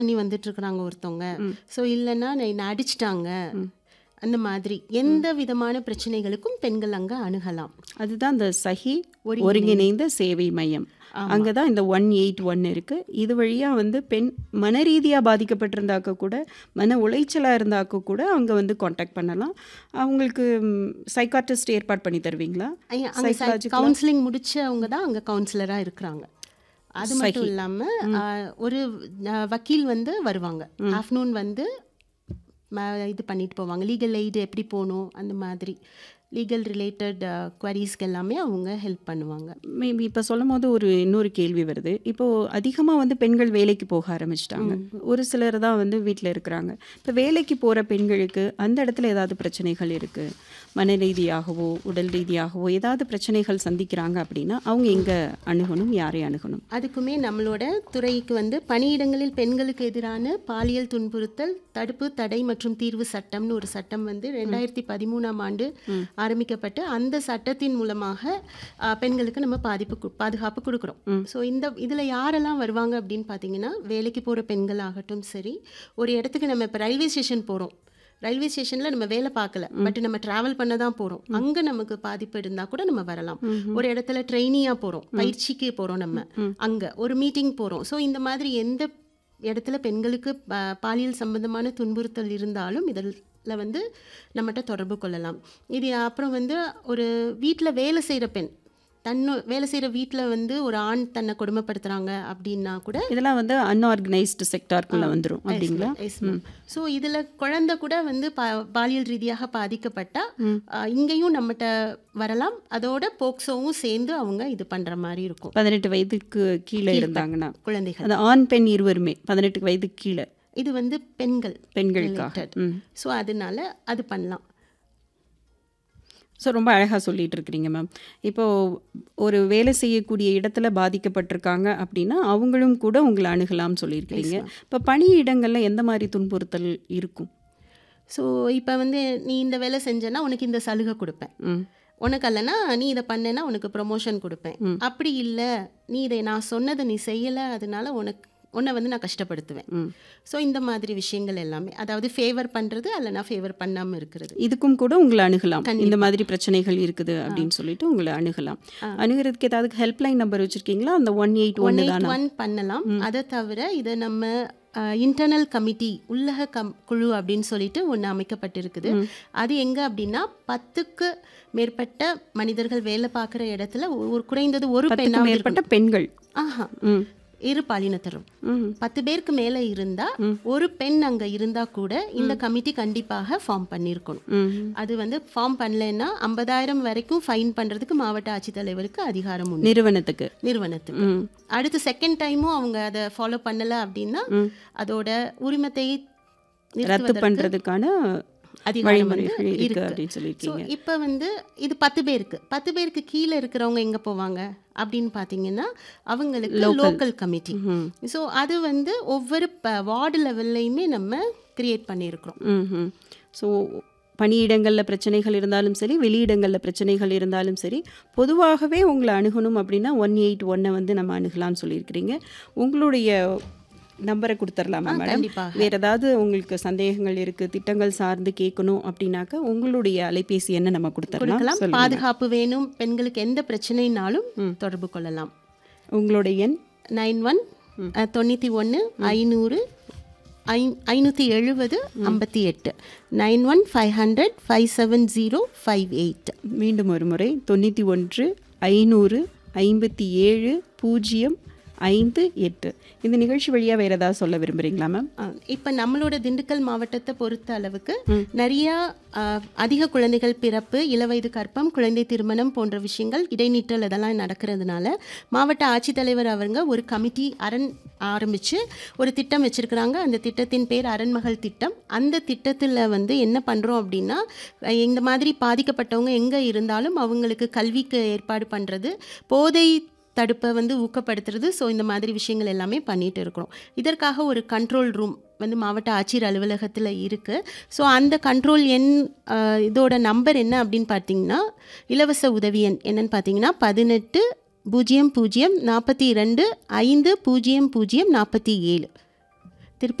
பண்ணி வந்துட்டு இருக்கிறாங்க ஒருத்தவங்க ஸோ இல்லைன்னா என்னை அடிச்சிட்டாங்க அந்த மாதிரி எந்த விதமான பிரச்சனைகளுக்கும் பெண்கள் அங்கே அணுகலாம் அதுதான் இந்த சஹி ஒருங்கிணைந்த சேவை மையம் அங்கே தான் இந்த ஒன் எயிட் ஒன் இருக்குது இது வழியாக வந்து பெண் மன ரீதியாக பாதிக்கப்பட்டிருந்தாக்க கூட மன உளைச்சலாக இருந்தாக்க கூட அங்கே வந்து காண்டாக்ட் பண்ணலாம் அவங்களுக்கு சைக்காட்ரிஸ்ட் ஏற்பாடு பண்ணி தருவீங்களா ஐயா, அங்க கவுன்சிலிங் முடிச்சவங்க தான் அங்கே கவுன்சிலராக இருக்கிறாங்க அது மட்டும் இல்லாமல் ஒரு அஹ், வக்கீல் வந்து வருவாங்க ஆஃப்டர்நூன் வந்து ம- இது பண்ணிட்டு போவாங்க லீகல் எய்டு எப்படி போகணும் அந்த மாதிரி லீகல் ரிலேட்டட் குவரிஸ்க்கு எல்லாமே அவங்க ஹெல்ப் பண்ணுவாங்க மேபி இப்போ சொல்லும் போது ஒரு இன்னொரு கேள்வி வருது இப்போது அதிகமாக வந்து பெண்கள் வேலைக்கு போக ஆரம்பிச்சிட்டாங்க ஒரு சிலர் தான் வந்து வீட்டில் இருக்கிறாங்க இப்போ வேலைக்கு போகிற பெண்களுக்கு அந்த இடத்துல ஏதாவது பிரச்சனைகள் இருக்குது மன ரீதியாகவோ உடல் ரீதியாகவோ ஏதாவது பிரச்சனைகள் சந்திக்கிறாங்க அப்படின்னா அவங்க எங்கே அணுகணும் யாரை அணுகணும் அதுக்குமே நம்மளோட துறைக்கு வந்து பணியிடங்களில் பெண்களுக்கு எதிரான பாலியல் துன்புறுத்தல் தடுப்பு தடை மற்றும் தீர்வு சட்டம்னு ஒரு சட்டம் வந்து ரெண்டாயிரத்தி பதிமூணாம் ஆண்டு ஆரம்பிக்கப்பட்டு அந்த சட்டத்தின் மூலமாக ஆ, பெண்களுக்கு நம்ம பாதிப்பு கு- பாதுகாப்பு கொடுக்குறோம் ஸோ இந்த இதில் யாரெல்லாம் வருவாங்க அப்படின்னு பார்த்தீங்கன்னா வேலைக்கு போகிற பெண்கள் ஆகட்டும் சரி ஒரு இடத்துக்கு நம்ம இப்போ ரயில்வே ஸ்டேஷன் போகிறோம் ரயில்வே ஸ்டேஷனில் நம்ம வேலை பார்க்கல பட் நம்ம ட்ராவல் பண்ண தான் போகிறோம் அங்கே நமக்கு பாதிப்பு இருந்தால் கூட நம்ம வரலாம் ஒரு இடத்துல ட்ரெயினியாக போகிறோம் பயிற்சிக்கு போகிறோம் நம்ம அங்கே ஒரு மீட்டிங் போகிறோம் ஸோ இந்த மாதிரி எந்த இடத்துல பெண்களுக்கு ப- பாலியல் சம்பந்தமான துன்புறுத்தல் இருந்தாலும் இதில் வந்து நம்மகிட்ட தொடர்பு கொள்ளலாம் இது அப்புறம் வந்து ஒரு வீட்டில் வேலை செய்கிற பெண் தன்னு வேலை செய்கிற வீட்டில் வந்து ஒரு ஆண் தன்னை கொடுமைப்படுத்துகிறாங்க அப்படின்னா கூட இதெல்லாம் வந்து அன்ஆர்கனைஸ்டு செக்டார்க்குள்ளே வந்துடும் அப்படிங்களா ஸோ இதில் குழந்தை கூட வந்து பா பாலியல் ரீதியாக பாதிக்கப்பட்டா ஆஹ், இங்கேயும் நம்மகிட்ட வரலாம் அதோட போக்சோவும் சேர்ந்து அவங்க இது பண்ணுற மாதிரி இருக்கும் பதினெட்டு வயதுக்கு கீழே இருந்தாங்கன்னா குழந்தைகள் அது ஆண் பெண் இருவருமே பதினெட்டு வயதுக்கு கீழே இது வந்து பெண்கள் பெண்களுக்காக ம் ஸோ அதனால அது பண்ணலாம் ஸோ ரொம்ப அழகாக சொல்லிட்டு இருக்கிறீங்க மேம் இப்போது ஒரு வேலை செய்யக்கூடிய இடத்துல பாதிக்கப்பட்டிருக்காங்க அப்படின்னா அவங்களும் கூட உங்களை அணுகலாம்னு சொல்லியிருக்கிறீங்க இப்போ பணியிடங்களில் எந்த மாதிரி துன்புறுத்தல் இருக்கும் ஸோ இப்போ வந்து நீ இந்த வேலை செஞ்சேன்னா உனக்கு இந்த சலுகை கொடுப்பேன் ம் உனக்கு அல்லனா நீ இதை பண்ணேன்னா உனக்கு ப்ரொமோஷன் கொடுப்பேன் அப்படி இல்லை நீ இதை நான் சொன்னதை நீ செய்யலை அதனால உனக்கு உன்னை வந்து நான் கஷ்டப்படுத்துவேன் ஸோ இந்த மாதிரி விஷயங்கள் எல்லாமே அதாவது ஃபேவர் பண்ணுறது அல்லனா ஃபேவர் பண்ணாமல் இருக்கிறது இதுக்கும் கூட உங்களை அணுகலாம் இந்த மாதிரி பிரச்சனைகள் இருக்குது அப்படின்னு சொல்லிட்டு உங்களை அணுகலாம் அணுகிறதுக்கு ஏதாவது ஹெல்ப்லைன் நம்பர் வச்சுருக்கீங்களா அந்த ஒன் எயிட் ஒன் ஒன்று எயிட் தானா ஒன் பண்ணலாம் அதை தவிர இதை நம்ம இன்டர்னல் கமிட்டி உள்ளக கம் குழு அப்படின்னு சொல்லிட்டு ஒன்று அமைக்கப்பட்டிருக்குது அது எங்கே அப்படின்னா பத்துக்கு மேற்பட்ட மனிதர்கள் வேலை பார்க்குற இடத்துல ஒரு குறைந்தது ஒரு பத்துக்கும் பெண்ணாவது மேற்பட்ட பெண்கள் ஆஹா ம் இரு பாலினத்தரும் ம் பத்து பேருக்கு மேலே இருந்தா ஒரு பெண் அங்க இருந்தா கூட இந்த கமிட்டி கண்டிப்பாக ஃபார்ம் பண்ணியிருக்கணும் ம் அது வந்து ஃபார்ம் பண்ணலைன்னா ஐம்பதாயிரம் வரைக்கும் ஃபைன் பண்றதுக்கு மாவட்ட ஆட்சித்தலைவருக்கு அதிகாரம் உண்டு நிறுவனத்துக்கு நிறுவனத்துக்கு ம் அடுத்து செகண்ட் டைமும் அவங்க அதை ஃபாலோ பண்ணல அப்படின்னா அதோட உரிமத்தை ரத்து நிறுத்துவதற்கு பண்ணுறதுக்கான அதிகாரம் வந்து வழிமுறைகள் இருக்கு இருக்கு அப்படின்னு ஸோ சொல்லியிருக்கீங்க இப்போ வந்து இது பத்து பேருக்கு பத்து பேருக்கு கீழே இருக்கிறவங்க எங்கே போவாங்க அப்படின்னு பார்த்தீங்கன்னா அவங்களுக்கு லோக்கல் கமிட்டி ஸோ அது வந்து ஒவ்வொரு வார்டு லெவல்லையுமே நம்ம கிரியேட் பண்ணியிருக்கிறோம் ம் ஸோ பணியிடங்களில் பிரச்சனைகள் இருந்தாலும் சரி வெளியிடங்களில் பிரச்சனைகள் இருந்தாலும் சரி பொதுவாகவே உங்களை அணுகணும் அப்படின்னா ஒன் எயிட் ஒன்னை வந்து நம்ம அணுகலாம்னு சொல்லியிருக்கிறீங்க உங்களுடைய நம்பரை கொடுத்துடலாமா மேடம் கண்டிப்பாக. வேறு ஏதாவது உங்களுக்கு சந்தேகங்கள் இருக்குது திட்டங்கள் சார்ந்து கேட்கணும் அப்படின்னாக்கா உங்களுடைய அலைபேசி என்ன நம்ம கொடுத்துடலாம் கொடுக்கலாம் சொல்லுங்க பாதுகாப்பு வேணும் பெண்களுக்கு எந்த பிரச்சனைனாலும் தொடர்பு கொள்ளலாம் உங்களுடைய எண் நைன் ஒன் தொண்ணூற்றி ஒன்று ஐநூறு ஐ ஐநூற்றி எழுபது ஐம்பத்தி எட்டு nine one five hundred five seven zero five eight மீண்டும் ஒரு முறை தொண்ணூற்றி ஒன்று ஐநூறு ஐம்பத்தி ஏழு பூஜ்ஜியம் ஐந்து எட்டு இந்த நிகழ்ச்சி வழியாக வேறு ஏதாவது சொல்ல விரும்புகிறீங்களா மேம் இப்போ நம்மளோட திண்டுக்கல் மாவட்டத்தை பொறுத்த அளவுக்கு நிறைய ஆ, அதிக குழந்தைகள் பிறப்பு இளவயது கற்பம் குழந்தை திருமணம் போன்ற விஷயங்கள் இடைநிற்றல் இதெல்லாம் நடக்கிறதுனால மாவட்ட ஆட்சித்தலைவர் அவங்க ஒரு கமிட்டி அரண் ஆரம்பித்து ஒரு திட்டம் வச்சுருக்கிறாங்க அந்த திட்டத்தின் பேர் அரண்மகள் திட்டம் அந்த திட்டத்தில் வந்து என்ன பண்ணுறோம் அப்படின்னா அஹ், இந்த மாதிரி பாதிக்கப்பட்டவங்க எங்கே இருந்தாலும் அவங்களுக்கு கல்விக்கு ஏற்பாடு பண்ணுறது போதை தடுப்பை வந்து ஊக்கப்படுத்துறது ஸோ இந்த மாதிரி விஷயங்கள் எல்லாமே பண்ணிட்டு இருக்கிறோம் இதற்காக ஒரு கண்ட்ரோல் ரூம் வந்து மாவட்ட ஆட்சியர் அலுவலகத்தில் இருக்குது ஸோ அந்த கண்ட்ரோல் எண் அஹ், இதோட நம்பர் என்ன அப்படின்னு பார்த்தீங்கன்னா இலவச உதவி எண் என்னன்னு பார்த்தீங்கன்னா பதினெட்டு பூஜ்ஜியம் பூஜ்ஜியம் நாற்பத்தி ரெண்டு ஐந்து பூஜ்ஜியம் பூஜ்ஜியம் நாற்பத்தி ஏழு